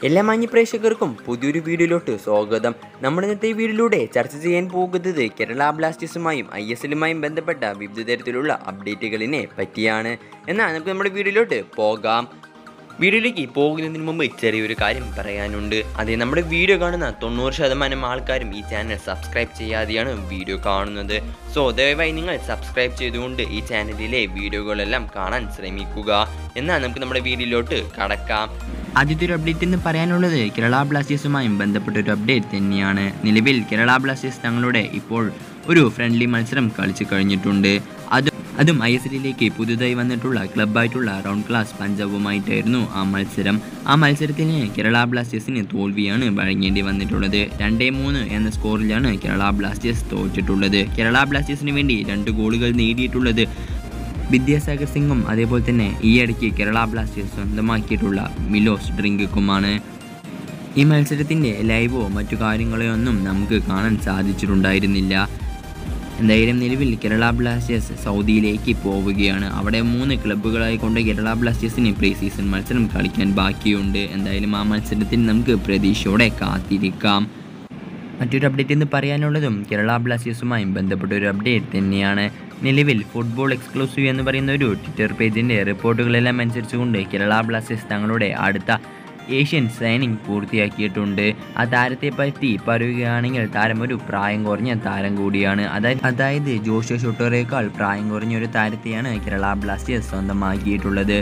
എല്ലാ മാന്യ പ്രേക്ഷകർക്കും പുതിയൊരു വീഡിയോയിലോട്ട് സ്വാഗതം നമ്മൾ ഇന്നത്തെ ഈ വീഡിയോയിലൂടെ ചർച്ച ചെയ്യാൻ പോകുന്നത് കേരള ബ്ലാസ്റ്റേഴ്സുമായും ഐ എസ് എല്ലുമായും ബന്ധപ്പെട്ട വിവിധ തരത്തിലുള്ള അപ്ഡേറ്റുകളിനെ പറ്റിയാണ് എന്നാൽ നമുക്ക് നമ്മുടെ വീഡിയോയിലോട്ട് പോകാം വീഡിയോയിലേക്ക് പോകുന്നതിന് മുമ്പ് ചെറിയൊരു കാര്യം പറയാനുണ്ട് അതേ നമ്മുടെ വീഡിയോ കാണുന്ന തൊണ്ണൂറ് ശതമാനം ആൾക്കാരും ഈ ചാനൽ സബ്സ്ക്രൈബ് ചെയ്യാതെയാണ് വീഡിയോ കാണുന്നത് സോ ദയവായി നിങ്ങൾ സബ്സ്ക്രൈബ് ചെയ്തുകൊണ്ട് ഈ ചാനലിലെ വീഡിയോകളെല്ലാം കാണാൻ ശ്രമിക്കുക എന്നാൽ നമുക്ക് നമ്മുടെ വീഡിയോയിലോട്ട് കടക്കാം ആദ്യത്തെ ഒരു അപ്ഡേറ്റ് എന്ന് പറയാനുള്ളത് കേരള ബ്ലാസ്റ്റേഴ്സുമായും ബന്ധപ്പെട്ട ഒരു അപ്ഡേറ്റ് തന്നെയാണ് നിലവിൽ കേരള ബ്ലാസ്റ്റേഴ്സ് തങ്ങളുടെ ഇപ്പോൾ ഒരു ഫ്രണ്ട്ലി മത്സരം കളിച്ചു കഴിഞ്ഞിട്ടുണ്ട് അത് അതും ഐ എസ് എല്ലിലേക്ക് പുതുതായി വന്നിട്ടുള്ള ക്ലബ്ബായിട്ടുള്ള റൗണ്ട് ക്ലാസ് പഞ്ചാബുമായിട്ടായിരുന്നു ആ മത്സരം ആ മത്സരത്തിന് കേരള ബ്ലാസ്റ്റേഴ്സിന് തോൽവിയാണ് വഴങ്ങേണ്ടി വന്നിട്ടുള്ളത് രണ്ടേ മൂന്ന് എന്ന സ്കോറിലാണ് കേരള ബ്ലാസ്റ്റേഴ്സ് തോറ്റിട്ടുള്ളത് കേരള ബ്ലാസ്റ്റേഴ്സിന് വേണ്ടി രണ്ട് ഗോളുകൾ നേടിയിട്ടുള്ളത് വിദ്യാസാഗർ സിംഗും അതേപോലെ തന്നെ ഈ ഇടയ്ക്ക് കേരള ബ്ലാസ്റ്റേഴ്സ് സ്വന്തമാക്കിയിട്ടുള്ള മിലോസ് ഡ്രിങ്കുമാണ് ഈ മത്സരത്തിൻ്റെ ലൈവോ മറ്റു കാര്യങ്ങളോ ഒന്നും നമുക്ക് കാണാൻ സാധിച്ചിട്ടുണ്ടായിരുന്നില്ല എന്തായാലും നിലവിൽ കേരള ബ്ലാസ്റ്റേഴ്സ് സൗദിയിലേക്ക് പോവുകയാണ് അവിടെ മൂന്ന് ക്ലബ്ബുകളായി കൊണ്ട് കേരള ബ്ലാസ്റ്റേഴ്സിന് പ്രീ സീസൺ മത്സരം കളിക്കാൻ ബാക്കിയുണ്ട് എന്തായാലും ആ മത്സരത്തിന് നമുക്ക് പ്രതീക്ഷയോടെ കാത്തിരിക്കാം മറ്റൊരു അപ്ഡേറ്റ് എന്ന് പറയാനുള്ളതും കേരള ബ്ലാസ്റ്റേഴ്സുമായും ബന്ധപ്പെട്ട ഒരു അപ്ഡേറ്റ് തന്നെയാണ് നിലവിൽ ഫുട്ബോൾ എക്സ്ക്ലൂസീവ് എന്ന് പറയുന്ന ഒരു ട്വിറ്റർ പേജിൻ്റെ റിപ്പോർട്ടുകളെല്ലാം അനുസരിച്ചുകൊണ്ട് കേരള ബ്ലാസ്റ്റേഴ്സ് തങ്ങളുടെ അടുത്ത ഏഷ്യൻ സൈനിങ് പൂർത്തിയാക്കിയിട്ടുണ്ട് ആ താരത്തെ പറ്റി പറയുകയാണെങ്കിൽ താരം ഒരു പ്രായം കുറഞ്ഞ താരം കൂടിയാണ് അതായത് അതായത് ജോഷോ ഷൂട്ടറേക്കാൾ പ്രായം കുറഞ്ഞ ഒരു താരത്തെയാണ് കേരള ബ്ലാസ്റ്റേഴ്സ് സ്വന്തമാക്കിയിട്ടുള്ളത്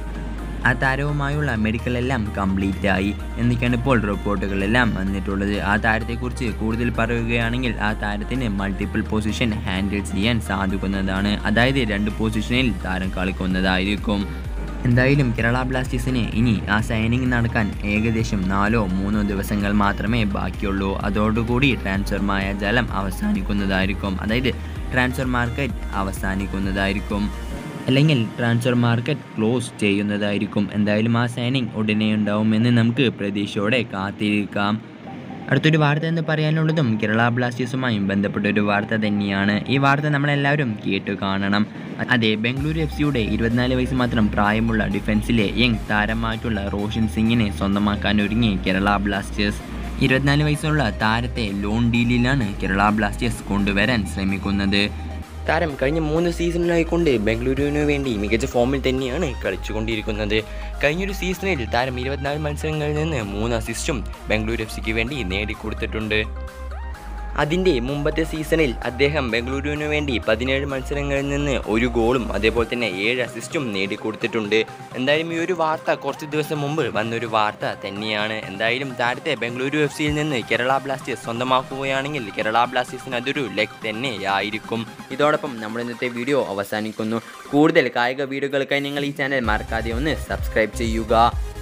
ആ താരവുമായുള്ള മെഡിക്കൽ എല്ലാം കംപ്ലീറ്റ് ആയി എന്നൊക്കെയാണ് ഇപ്പോൾ റിപ്പോർട്ടുകളെല്ലാം വന്നിട്ടുള്ളത് ആ താരത്തെക്കുറിച്ച് കൂടുതൽ പറയുകയാണെങ്കിൽ ആ താരത്തിന് മൾട്ടിപ്പിൾ പൊസിഷൻ ഹാൻഡിൽ ചെയ്യാൻ സാധിക്കുന്നതാണ് അതായത് രണ്ട് പൊസിഷനിൽ താരം കളിക്കുന്നതായിരിക്കും എന്തായാലും കേരള ബ്ലാസ്റ്റേഴ്സിന് ഇനി ആ സൈനിങ് നടക്കാൻ ഏകദേശം നാലോ മൂന്നോ ദിവസങ്ങൾ മാത്രമേ ബാക്കിയുള്ളൂ അതോടുകൂടി ട്രാൻസ്ഫർ മായാജാലം അവസാനിക്കുന്നതായിരിക്കും അതായത് ട്രാൻസ്ഫർ മാർക്കറ്റ് അവസാനിക്കുന്നതായിരിക്കും അല്ലെങ്കിൽ ട്രാൻസ്ഫർ മാർക്കറ്റ് ക്ലോസ് ചെയ്യുന്നതായിരിക്കും എന്തായാലും ആ സൈനിങ് ഉടനെ ഉണ്ടാവുമെന്ന് നമുക്ക് പ്രതീക്ഷയോടെ കാത്തിരിക്കാം അടുത്തൊരു വാർത്ത എന്ന് പറയാനുള്ളതും കേരള ബ്ലാസ്റ്റേഴ്സുമായും ബന്ധപ്പെട്ട ഒരു വാർത്ത തന്നെയാണ് ഈ വാർത്ത നമ്മളെല്ലാവരും കേട്ടു കാണണം അതെ ബംഗളൂരു എഫ് സിയുടെ ഇരുപത്തിനാല് വയസ്സ് മാത്രം പ്രായമുള്ള ഡിഫൻസിലെ യങ് താരമായിട്ടുള്ള റോഷൻ സിംഗിനെ സ്വന്തമാക്കാൻ ഒരുങ്ങി കേരള ബ്ലാസ്റ്റേഴ്സ് ഇരുപത്തിനാല് വയസ്സുള്ള താരത്തെ ലോൺ ഡീലിലാണ് കേരള ബ്ലാസ്റ്റേഴ്സ് കൊണ്ടുവരാൻ ശ്രമിക്കുന്നത് താരം കഴിഞ്ഞ മൂന്ന് സീസണിലായിക്കൊണ്ട് ബംഗളൂരുവിനു വേണ്ടി മികച്ച ഫോമിൽ തന്നെയാണ് കളിച്ചുകൊണ്ടിരിക്കുന്നത് കഴിഞ്ഞൊരു സീസണിൽ താരം ഇരുപത്തിനാല് മത്സരങ്ങളിൽ നിന്ന് മൂന്ന് അസിസ്റ്റും ബംഗളൂരു എഫ് സിക്ക് വേണ്ടി നേടിക്കൊടുത്തിട്ടുണ്ട് അതിൻ്റെ മുമ്പത്തെ സീസണിൽ അദ്ദേഹം ബംഗളൂരുവിനു വേണ്ടി പതിനേഴ് മത്സരങ്ങളിൽ നിന്ന് ഒരു ഗോളും അതേപോലെ തന്നെ ഏഴ് അസിസ്റ്റും നേടിക്കൊടുത്തിട്ടുണ്ട് എന്തായാലും ഈ ഒരു വാർത്ത കുറച്ച് ദിവസം മുമ്പ് വന്നൊരു വാർത്ത തന്നെയാണ് എന്തായാലും താരത്തെ ബംഗളൂരു എഫ് സിയിൽ നിന്ന് കേരള ബ്ലാസ്റ്റേഴ്സ് സ്വന്തമാക്കുകയാണെങ്കിൽ കേരള ബ്ലാസ്റ്റേഴ്സിന് അതൊരു ലെഗ് തന്നെയായിരിക്കും ഇതോടൊപ്പം നമ്മൾ ഇന്നത്തെ വീഡിയോ അവസാനിക്കുന്നു കൂടുതൽ കായിക വീഡിയോകൾക്കായി നിങ്ങൾ ഈ ചാനൽ മറക്കാതെ ഒന്ന് സബ്സ്ക്രൈബ് ചെയ്യുക